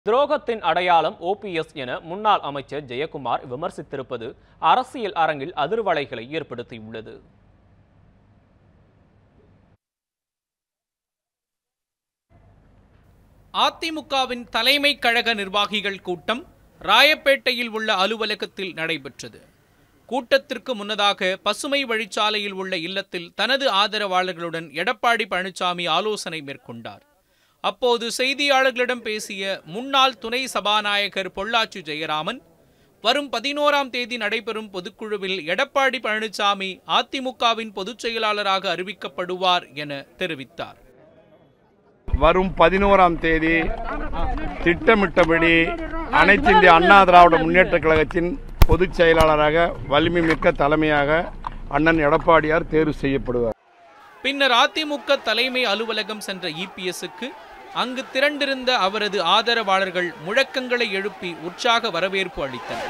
துரோகத்தின் அடையாளம் ஓபிஎஸ் என முன்னாள் அமைச்சர் ஜெயக்குமார் விமர்சித்திருப்பது அரசியல் அரங்கில் அதிர்வலைகளை ஏற்படுத்தியுள்ளது அதிமுகவின் தலைமை கழக நிர்வாகிகள் கூட்டம் ராயப்பேட்டையில் உள்ள அலுவலகத்தில் நடைபெற்றது கூட்டத்திற்கு முன்னதாக பசுமை வழிச்சாலையில் உள்ள இல்லத்தில் தனது ஆதரவாளர்களுடன் எடப்பாடி பழனிசாமி ஆலோசனை மேற்கொண்டார் அப்போது செய்தியாளர்களிடம் பேசிய முன்னாள் துணை சபாநாயகர் பொள்ளாச்சி ஜெயராமன் வரும் பதினோராம் தேதி நடைபெறும் பொதுக்குழுவில் எடப்பாடி பழனிசாமி அதிமுகவின் பொதுச் செயலாளராக அறிவிக்கப்படுவார் என தெரிவித்தார் வரும் பதினோராம் தேதி திட்டமிட்டபடி அனைத்து இந்திய அண்ணா திராவிட முன்னேற்ற கழகத்தின் பொதுச் செயலாளராக வலிமை மிக்க தலைமையாக அண்ணன் எடப்பாடியார் தேர்வு செய்யப்படுவார் பின்னர் அதிமுக தலைமை அலுவலகம் சென்ற இபிஎஸ்க்கு அங்கு திரண்டிருந்த அவரது ஆதரவாளர்கள் முழக்கங்களை எழுப்பி உற்சாக வரவேற்பு அளித்தனர்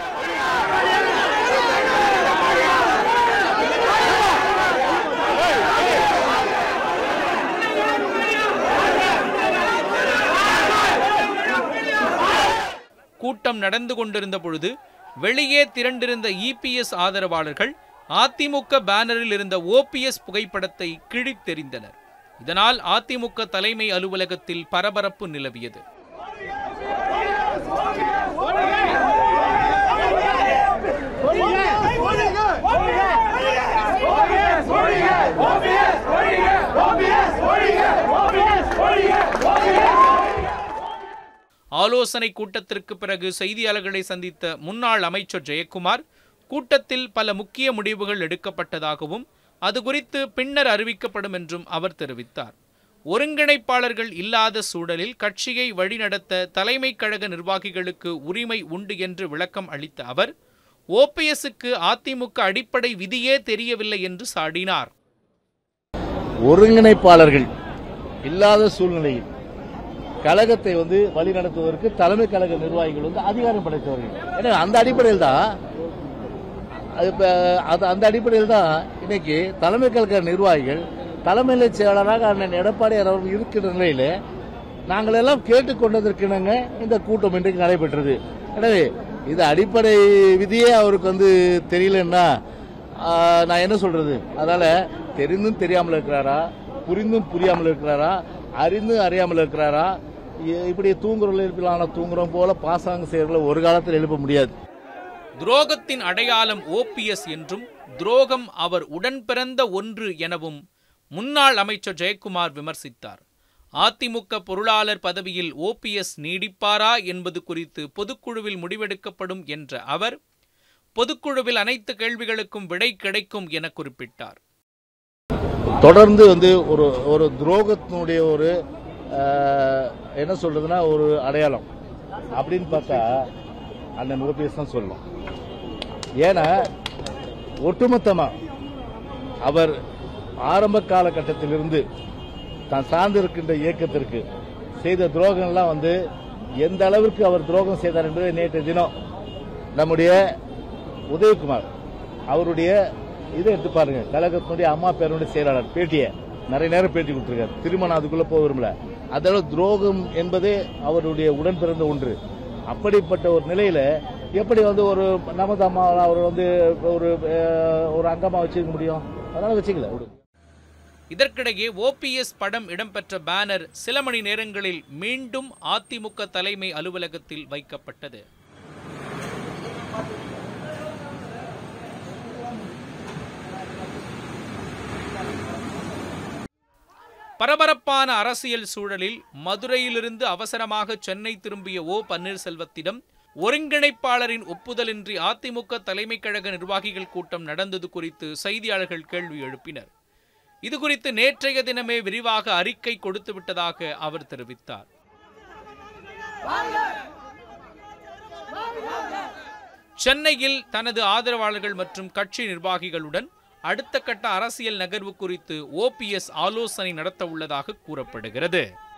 கூட்டம் நடந்து கொண்டிருந்த பொழுது வெளியே திரண்டிருந்த இபிஎஸ் ஆதரவாளர்கள் அதிமுக பேனரில் இருந்த ஓபிஎஸ் புகைப்படத்தை கிழித்தெறிந்தனர் இதனால் அதிமுக தலைமை அலுவலகத்தில் பரபரப்பு நிலவியது ஆலோசனை கூட்டத்திற்கு பிறகு செய்தியாளர்களை சந்தித்த முன்னாள் அமைச்சர் ஜெயக்குமார் கூட்டத்தில் பல முக்கிய முடிவுகள் எடுக்கப்பட்டதாகவும் அது குறித்து பின்னர் அறிவிக்கப்படும் என்றும் அவர் தெரிவித்தார் ஒருங்கிணைப்பாளர்கள் இல்லாத சூழலில் கட்சியை வழிநடத்த தலைமை கழக நிர்வாகிகளுக்கு உரிமை உண்டு என்று விளக்கம் அளித்த அவர் ஓபிஎஸ்க்கு அதிமுக அடிப்படை விதியே தெரியவில்லை என்று சாடினார் ஒருங்கிணைப்பாளர்கள் இல்லாத சூழ்நிலையில் கழகத்தை வந்து வழிநடத்துவதற்கு தலைமை கழக நிர்வாகிகள் வந்து அதிகாரம் படைத்தவர்கள் ஏன்னா அந்த அடிப்படையில் தான் அது இப்ப அது அந்த அடிப்படையில் தான் இன்னைக்கு தலைமை கழக நிர்வாகிகள் தலைமை செயலாளராக அண்ணன் எடப்பாடியார் அவர்கள் இருக்கிற நிலையில நாங்கள் எல்லாம் கேட்டுக்கொண்டதற்கிணங்க இந்த கூட்டம் இன்றைக்கு நடைபெற்றது எனவே இது அடிப்படை விதியே அவருக்கு வந்து தெரியலன்னா ஆஹ், நான் என்ன சொல்றது அதனால தெரிந்தும் தெரியாமல் இருக்கிறாரா புரிந்தும் புரியாமல் இருக்கிறாரா அறிந்தும் அறியாமல் இருக்கிறாரா இ- இப்படி தூங்குறவர்கள் எழுப்பிலான தூங்குறோம் போல பாசாங்க செயல்களை ஒரு காலத்தில் எழுப்ப முடியாது துரோகத்தின் அடையாளம் ஓபிஎஸ் என்றும் துரோகம் அவர் உடன் பிறந்த ஒன்று எனவும் முன்னாள் அமைச்சர் ஜெயக்குமார் விமர்சித்தார் அதிமுக பொருளாளர் பதவியில் ஓபிஎஸ் நீடிப்பாரா என்பது குறித்து பொதுக்குழுவில் முடிவெடுக்கப்படும் என்ற அவர் பொதுக்குழுவில் அனைத்து கேள்விகளுக்கும் விடை கிடைக்கும் என குறிப்பிட்டார் தொடர்ந்து வந்து ஒரு ஒரு துரோகத்தினுடைய ஒரு ஆஹ், என்ன சொல்றதுன்னா ஒரு அடையாளம் அப்படின்னு பார்த்தா அண்ணன் ஓபிஎஸ் தான் சொல்லணும் ஏன்னா ஒட்டுமொத்தமா அவர் ஆரம்ப காலகட்டத்திலிருந்து தான் சார்ந்து இருக்கின்ற இயக்கத்திற்கு செய்த துரோகங்கள்லாம் வந்து எந்த அளவிற்கு அவர் துரோகம் செய்தார் என்பதை நேற்று தினம் நம்முடைய உதயகுமார் அவருடைய இதை எடுத்து பாருங்க கழகத்தினுடைய அம்மா பேருடைய செயலாளர் பேட்டியை நிறைய நேரம் பேட்டி கொடுத்திருக்காரு திரும்ப நான் அதுக்குள்ள போக விரும்பல அதோட துரோகம் என்பதே அவருடைய உடன் பிறந்த ஒன்று அப்படிப்பட்ட ஒரு நிலையில எப்படி வந்து ஒரு நமது அம்மா அவர் வந்து ஒரு அஹ், ஒரு அங்கமா வச்சுக்க முடியும் அதனால வச்சுக்கல விடு. இதற்கிடையே ஓபிஎஸ் படம் இடம்பெற்ற பேனர் சில மணி நேரங்களில் மீண்டும் அதிமுக தலைமை அலுவலகத்தில் வைக்கப்பட்டது பரபரப்பான அரசியல் சூழலில் மதுரையிலிருந்து அவசரமாக சென்னை திரும்பிய ஓ பன்னீர்செல்வத்திடம் ஒருங்கிணைப்பாளரின் ஒப்புதலின்றி அதிமுக தலைமை கழக நிர்வாகிகள் கூட்டம் நடந்தது குறித்து செய்தியாளர்கள் கேள்வி எழுப்பினர் இதுகுறித்து நேற்றைய தினமே விரிவாக அறிக்கை கொடுத்து விட்டதாக அவர் தெரிவித்தார் சென்னையில் தனது ஆதரவாளர்கள் மற்றும் கட்சி நிர்வாகிகளுடன் அடுத்த கட்ட அரசியல் நகர்வு குறித்து ஓபிஎஸ் ஆலோசனை நடத்த உள்ளதாக கூறப்படுகிறது